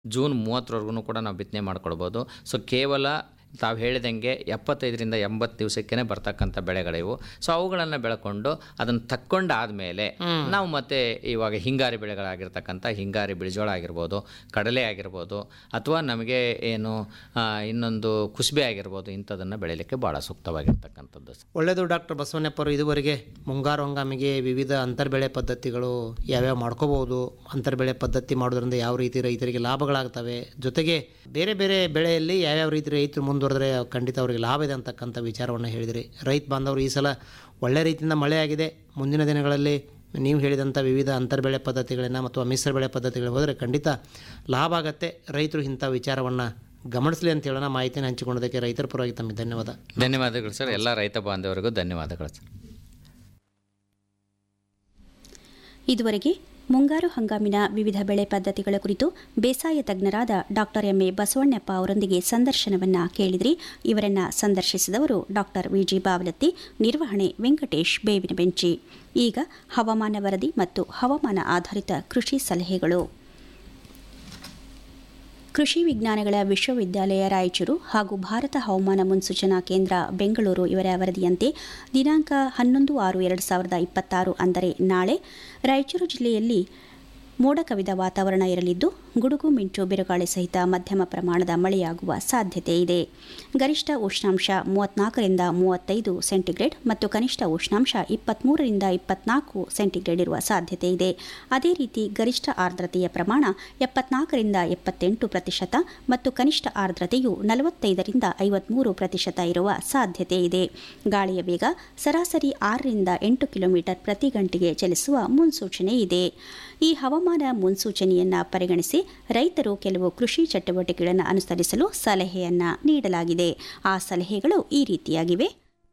June ಮೂವತ್ತರವರೆಗೂ ಕೂಡ ನಾವು ಬಿತ್ತನೆ ಮಾಡ್ಕೊಳ್ಬೋದು ಸೊ ಕೇವಲ ತಾವು ಹೇಳಿದಂಗೆ ಎಪ್ಪತ್ತೈದರಿಂದ ಎಂಬತ್ತು ದಿವಸಕ್ಕೇ ಬರ್ತಕ್ಕಂಥ ಬೆಳೆಗಳಿವು ಸೊ ಅವುಗಳನ್ನು ಬೆಳ್ಕೊಂಡು ಅದನ್ನು ತಕ್ಕೊಂಡಾದ್ಮೇಲೆ ನಾವು ಮತ್ತೆ ಇವಾಗ ಹಿಂಗಾರಿ ಬೆಳೆಗಳಾಗಿರ್ತಕ್ಕಂಥ ಹಿಂಗಾರಿ ಬಿಳಿಜೋಳ ಆಗಿರ್ಬೋದು ಕಡಲೆ ಆಗಿರ್ಬೋದು ಅಥವಾ ನಮಗೆ ಏನು ಆ, ಇನ್ನೊಂದು ಕುಸುಬೆ ಆಗಿರ್ಬೋದು ಇಂಥದನ್ನು ಬೆಳೀಲಿಕ್ಕೆ ಭಾಳ ಸೂಕ್ತವಾಗಿರ್ತಕ್ಕಂಥದ್ದು ಒಳ್ಳೆಯದು ಡಾಕ್ಟರ್ ಬಸವಣ್ಣಪ್ಪರು ಇದುವರೆಗೆ ಮುಂಗಾರು ಹಂಗಾಮಿಗೆ ವಿವಿಧ ಅಂತರ್ಬೆಳೆ ಪದ್ಧತಿಗಳು ಯಾವ್ಯಾವ ಮಾಡ್ಕೋಬಹುದು ಅಂತರ್ಬೆಳೆ ಪದ್ಧತಿ ಮಾಡೋದ್ರಿಂದ ಯಾವ ರೀತಿ ರೈತರಿಗೆ ಲಾಭಗಳಾಗ್ತವೆ ಜೊತೆಗೆ ಬೇರೆ ಬೇರೆ ಬೆಳೆಯಲ್ಲಿ ಯಾವ್ಯಾವ ರೀತಿ ರೈತರು ಮುಂದುವರೆದ್ರೆ ಖಂಡಿತ ಅವರಿಗೆ ಲಾಭ ಇದೆ ಅಂತಕ್ಕಂಥ ವಿಚಾರವನ್ನು ಹೇಳಿದಿರಿ ರೈತ ಬಾಂಧವರು ಈ ಸಲ ಒಳ್ಳೆ ರೀತಿಯಿಂದ ಮಳೆ ಆಗಿದೆ ಮುಂದಿನ ದಿನಗಳಲ್ಲಿ ನೀವು ಹೇಳಿದಂಥ ವಿವಿಧ ಅಂತರ್ಬೆಳೆ ಪದ್ಧತಿಗಳನ್ನು ಮತ್ತು ಮಿಶ್ರ ಬೆಳೆ ಪದ್ಧತಿಗಳು ಹೋದರೆ ಖಂಡಿತ ಲಾಭ ಆಗತ್ತೆ ರೈತರು ಇಂಥ ವಿಚಾರವನ್ನು ಗಮನಿಸಲಿ ಅಂತ ಹೇಳೋಣ ಮಾಹಿತಿಯನ್ನು ಹಂಚಿಕೊಂಡೋದಕ್ಕೆ ರೈತರ ಪರವಾಗಿ ತಮಗೆ ಧನ್ಯವಾದ ಧನ್ಯವಾದಗಳು ಸರ್ ಎಲ್ಲ ರೈತ ಬಾಂಧವರಿಗೂ ಧನ್ಯವಾದಗಳು ಸರ್ ಇದುವರೆಗೆ ಮುಂಗಾರು ಹಂಗಾಮಿನ ವಿವಿಧ ಬೆಳೆ ಪದ್ಧತಿಗಳ ಕುರಿತು ಬೇಸಾಯ ತಜ್ಞರಾದ ಡಾಕ್ಟರ್ ಎಂಎ ಬಸವಣ್ಣಪ್ಪ ಅವರೊಂದಿಗೆ ಸಂದರ್ಶನವನ್ನ ಕೇಳಿದ್ರಿ ಇವರನ್ನ ಸಂದರ್ಶಿಸಿದವರು ಡಾಕ್ಟರ್ ವಿಜಿ ಬಾವಲತ್ತಿ ನಿರ್ವಹಣೆ ವೆಂಕಟೇಶ್ ಬೇವಿನ ಬೆಂಚಿ ಈಗ ಹವಾಮಾನ ವರದಿ ಮತ್ತು ಹವಾಮಾನ ಆಧಾರಿತ ಕೃಷಿ ಸಲಹೆಗಳು ಕೃಷಿ ವಿಜ್ಞಾನಗಳ ವಿಶ್ವವಿದ್ಯಾಲಯ ರಾಯಚೂರು ಹಾಗೂ ಭಾರತ ಹವಾಮಾನ ಮುನ್ಸೂಚನಾ ಕೇಂದ್ರ ಬೆಂಗಳೂರು ಇವರ ವರದಿಯಂತೆ ದಿನಾಂಕ ಹನ್ನೊಂದು ಆರು ಎರಡು ಸಾವಿರದ ಇಪ್ಪತ್ತಾರು ಅಂದರೆ ನಾಳೆ ರಾಯಚೂರು ಜಿಲ್ಲೆಯಲ್ಲಿ ಮೋಡ ಕವಿದ ವಾತಾವರಣ ಇರಲಿದ್ದು ಗುಡುಗು ಮಿಂಚು ಬಿರುಗಾಳಿ ಸಹಿತ ಮಧ್ಯಮ ಪ್ರಮಾಣದ ಮಳೆಯಾಗುವ ಸಾಧ್ಯತೆ ಇದೆ ಗರಿಷ್ಠ ಉಷ್ಣಾಂಶ ಮೂವತ್ನಾಲ್ಕರಿಂದ ಮೂವತ್ತೈದು ಸೆಂಟಿಗ್ರೇಡ್ ಮತ್ತು ಕನಿಷ್ಠ ಉಷ್ಣಾಂಶ ಇಪ್ಪತ್ತ್ಮೂರರಿಂದ ಇಪ್ಪತ್ನಾಲ್ಕು ಸೆಂಟಿಗ್ರೇಡ್ ಇರುವ ಸಾಧ್ಯತೆ ಇದೆ ಅದೇ ರೀತಿ ಗರಿಷ್ಠ ಆರ್ದ್ರತೆಯ ಪ್ರಮಾಣ ಎಪ್ಪತ್ನಾಲ್ಕರಿಂದ ಎಪ್ಪತ್ತೆಂಟು ಪ್ರತಿಶತ ಮತ್ತು ಕನಿಷ್ಠ ಆರ್ದ್ರತೆಯು ನಲವತ್ತೈದರಿಂದ ಐವತ್ಮೂರು ಪ್ರತಿಶತ ಇರುವ ಸಾಧ್ಯತೆ ಇದೆ ಗಾಳಿಯ ವೇಗ ಸರಾಸರಿ ಆರರಿಂದ ಎಂಟು ಕಿಲೋಮೀಟರ್ ಪ್ರತಿ ಗಂಟೆಗೆ ಚಲಿಸುವ ಮುನ್ಸೂಚನೆ ಇದೆ ಈ ಹವಾಮಾನ ಮುನ್ಸೂಚನೆಯನ್ನ ಪರಿಗಣಿಸಿ ರೈತರು ಕೆಲವು ಕೃಷಿ ಚಟುವಟಿಕೆಗಳನ್ನು ಅನುಸರಿಸಲು ಸಲಹೆಯನ್ನ ನೀಡಲಾಗಿದೆ ಆ ಸಲಹೆಗಳು ಈ ರೀತಿಯಾಗಿವೆ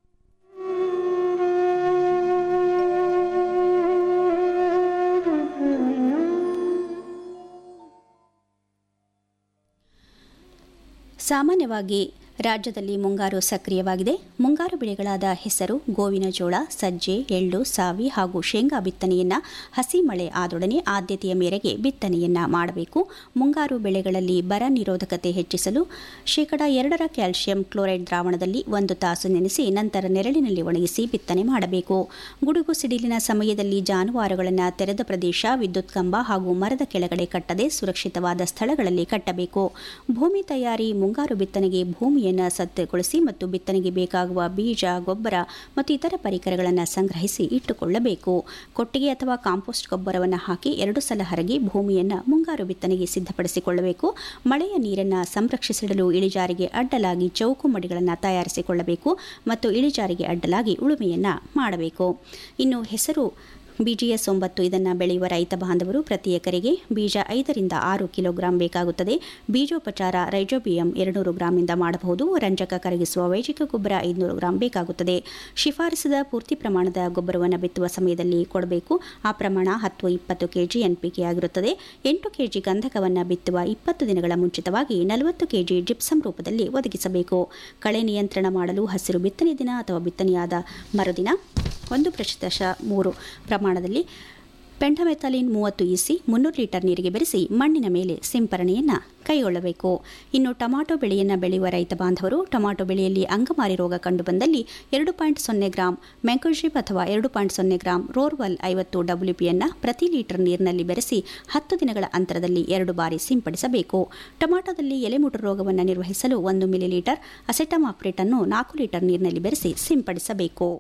ಸಾಮಾನ್ಯವಾಗಿ ರಾಜ್ಯದಲ್ಲಿ ಮುಂಗಾರು ಸಕ್ರಿಯವಾಗಿದೆ ಮುಂಗಾರು ಬೆಳೆಗಳಾದ ಹೆಸರು ಗೋವಿನ ಜೋಳ ಸಜ್ಜೆ ಎಳ್ಳು ಸಾವಿ ಹಾಗೂ ಶೇಂಗಾ ಬಿತ್ತನೆಯನ್ನ ಹಸಿ ಮಳೆ ಆದೊಡನೆ ಆದ್ಯತೆಯ ಮೇರೆಗೆ ಬಿತ್ತನೆಯನ್ನ ಮಾಡಬೇಕು ಮುಂಗಾರು ಬೆಳೆಗಳಲ್ಲಿ ಬರ ನಿರೋಧಕತೆ ಹೆಚ್ಚಿಸಲು ಶೇಕಡ ಎರಡರ ಕ್ಯಾಲ್ಸಿಯಂ ಕ್ಲೋರೈಡ್ ದ್ರಾವಣದಲ್ಲಿ ಒಂದು ತಾಸು ನೆನೆಸಿ ನಂತರ ನೆರಳಿನಲ್ಲಿ ಒಣಗಿಸಿ ಬಿತ್ತನೆ ಮಾಡಬೇಕು ಗುಡುಗು ಸಿಡಿಲಿನ ಸಮಯದಲ್ಲಿ ಜಾನುವಾರುಗಳನ್ನು ತೆರೆದ ಪ್ರದೇಶ ವಿದ್ಯುತ್ ಕಂಬ ಹಾಗೂ ಮರದ ಕೆಳಗಡೆ ಕಟ್ಟದೆ ಸುರಕ್ಷಿತವಾದ ಸ್ಥಳಗಳಲ್ಲಿ ಕಟ್ಟಬೇಕು ಭೂಮಿ ತಯಾರಿ ಮುಂಗಾರು ಬಿತ್ತನೆಗೆ ಭೂಮಿಯನ್ನು ಸಜ್ಜುಗೊಳಿಸಿ ಮತ್ತು ಬಿತ್ತನೆಗೆ ಬೇಕಾಗುವ ಬೀಜ ಗೊಬ್ಬರ ಮತ್ತು ಇತರ ಪರಿಕರಗಳನ್ನು ಸಂಗ್ರಹಿಸಿ ಇಟ್ಟುಕೊಳ್ಳಬೇಕು ಕೊಟ್ಟಿಗೆ ಅಥವಾ ಕಾಂಪೋಸ್ಟ್ ಗೊಬ್ಬರವನ್ನು ಹಾಕಿ ಎರಡು ಸಲ ಹರಗಿ ಭೂಮಿಯನ್ನು ಮುಂಗಾರು ಬಿತ್ತನೆಗೆ ಸಿದ್ಧಪಡಿಸಿಕೊಳ್ಳಬೇಕು ಮಳೆಯ ನೀರನ್ನು ಸಂರಕ್ಷಿಸಿಡಲು ಇಳಿಜಾರಿಗೆ ಅಡ್ಡಲಾಗಿ ಚೌಕು ಮಡಿಗಳನ್ನು ತಯಾರಿಸಿಕೊಳ್ಳಬೇಕು ಮತ್ತು ಇಳಿಜಾರಿಗೆ ಅಡ್ಡಲಾಗಿ ಉಳುಮೆಯನ್ನು ಮಾಡಬೇಕು ಇನ್ನು ಹೆಸರು ಬಿಜಿಎಸ್ ಒಂಬತ್ತು ಇದನ್ನು ಬೆಳೆಯುವ ರೈತ ಬಾಂಧವರು ಪ್ರತಿ ಎಕರೆಗೆ ಬೀಜ ಐದರಿಂದ ಆರು ಕಿಲೋಗ್ರಾಂ ಬೇಕಾಗುತ್ತದೆ ಬೀಜೋಪಚಾರ ರೈಜೋಬಿಯಂ ಎರಡುನೂರು ಗ್ರಾಂನಿಂದ ಮಾಡಬಹುದು ರಂಜಕ ಕರಗಿಸುವ ವೈಜಿಕ ಗೊಬ್ಬರ ಐದುನೂರು ಗ್ರಾಂ ಬೇಕಾಗುತ್ತದೆ ಶಿಫಾರಸಿದ ಪೂರ್ತಿ ಪ್ರಮಾಣದ ಗೊಬ್ಬರವನ್ನು ಬಿತ್ತುವ ಸಮಯದಲ್ಲಿ ಕೊಡಬೇಕು ಆ ಪ್ರಮಾಣ ಹತ್ತು ಇಪ್ಪತ್ತು ಕೆಜಿ ಎನ್ಪಿಕೆ ಆಗಿರುತ್ತದೆ ಎಂಟು ಕೆಜಿ ಗಂಧಕವನ್ನು ಬಿತ್ತುವ ಇಪ್ಪತ್ತು ದಿನಗಳ ಮುಂಚಿತವಾಗಿ ನಲವತ್ತು ಕೆಜಿ ಜಿಪ್ಸಮ್ ರೂಪದಲ್ಲಿ ಒದಗಿಸಬೇಕು ಕಳೆ ನಿಯಂತ್ರಣ ಮಾಡಲು ಹಸಿರು ಬಿತ್ತನೆ ದಿನ ಅಥವಾ ಬಿತ್ತನೆಯಾದ ಮರುದಿನ ಒಂದು ಪ್ರತಿಶತ ಮೂರು ಪ್ರಮಾಣದಲ್ಲಿ ಪೆಂಟಮೆಥಲಿನ್ ಮೂವತ್ತು ಇಸಿ ಮುನ್ನೂರು ಲೀಟರ್ ನೀರಿಗೆ ಬೆರೆಸಿ ಮಣ್ಣಿನ ಮೇಲೆ ಸಿಂಪರಣೆಯನ್ನು ಕೈಗೊಳ್ಳಬೇಕು ಇನ್ನು ಟೊಮಾಟೊ ಬೆಳೆಯನ್ನು ಬೆಳೆಯುವ ರೈತ ಬಾಂಧವರು ಟೊಮಾಟೊ ಬೆಳೆಯಲ್ಲಿ ಅಂಗಮಾರಿ ರೋಗ ಕಂಡುಬಂದಲ್ಲಿ ಎರಡು ಪಾಯಿಂಟ್ ಸೊನ್ನೆ ಗ್ರಾಂ ಮೆಂಕೋಜಿಪ್ ಅಥವಾ ಎರಡು ಪಾಯಿಂಟ್ ಸೊನ್ನೆ ಗ್ರಾಂ ರೋರ್ವಲ್ ಐವತ್ತು ಡಬ್ಲ್ಯೂಪಿಯನ್ನು ಪ್ರತಿ ಲೀಟರ್ ನೀರಿನಲ್ಲಿ ಬೆರೆಸಿ ಹತ್ತು ದಿನಗಳ ಅಂತರದಲ್ಲಿ ಎರಡು ಬಾರಿ ಸಿಂಪಡಿಸಬೇಕು ಟೊಮಾಟೊದಲ್ಲಿ ಎಲೆಮುಟು ರೋಗವನ್ನು ನಿರ್ವಹಿಸಲು ಒಂದು ಮಿಲಿಲೀಟರ್ ಅಸೆಟಮಾಪ್ರೇಟ್ ಅನ್ನು ನಾಲ್ಕು ಲೀಟರ್ ನೀರಿನಲ್ಲಿ ಬೆರೆಸಿ ಸಿಂಪಡಿಸಬೇಕು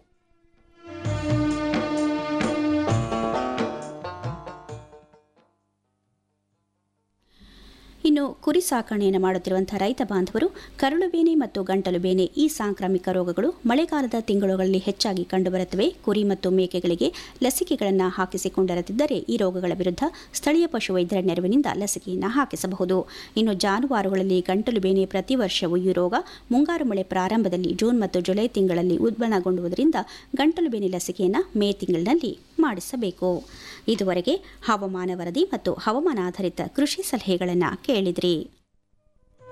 ಇನ್ನು ಕುರಿ ಸಾಕಣೆಯನ್ನು ಮಾಡುತ್ತಿರುವಂತಹ ರೈತ ಬಾಂಧವರು ಕರುಳು ಬೇನೆ ಮತ್ತು ಗಂಟಲು ಬೇನೆ ಈ ಸಾಂಕ್ರಾಮಿಕ ರೋಗಗಳು ಮಳೆಗಾಲದ ತಿಂಗಳುಗಳಲ್ಲಿ ಹೆಚ್ಚಾಗಿ ಕಂಡುಬರುತ್ತವೆ ಕುರಿ ಮತ್ತು ಮೇಕೆಗಳಿಗೆ ಲಸಿಕೆಗಳನ್ನು ಹಾಕಿಸಿಕೊಂಡಿರದಿದ್ದರೆ ಈ ರೋಗಗಳ ವಿರುದ್ಧ ಸ್ಥಳೀಯ ಪಶುವೈದ್ಯರ ನೆರವಿನಿಂದ ಲಸಿಕೆಯನ್ನು ಹಾಕಿಸಬಹುದು ಇನ್ನು ಜಾನುವಾರುಗಳಲ್ಲಿ ಗಂಟಲು ಬೇನೆ ಪ್ರತಿ ವರ್ಷವೂ ಈ ರೋಗ ಮುಂಗಾರು ಮಳೆ ಪ್ರಾರಂಭದಲ್ಲಿ ಜೂನ್ ಮತ್ತು ಜುಲೈ ತಿಂಗಳಲ್ಲಿ ಉದ್ಭವನಗೊಂಡುವುದರಿಂದ ಗಂಟಲು ಬೇನೆ ಲಸಿಕೆಯನ್ನು ಮೇ ತಿಂಗಳಿನಲ್ಲಿ ಮಾಡಿಸಬೇಕು ಇದುವರೆಗೆ ಹವಾಮಾನ ವರದಿ ಮತ್ತು ಹವಾಮಾನ ಆಧಾರಿತ ಕೃಷಿ ಸಲಹೆಗಳನ್ನು ಕೇಳಿದ್ರಿ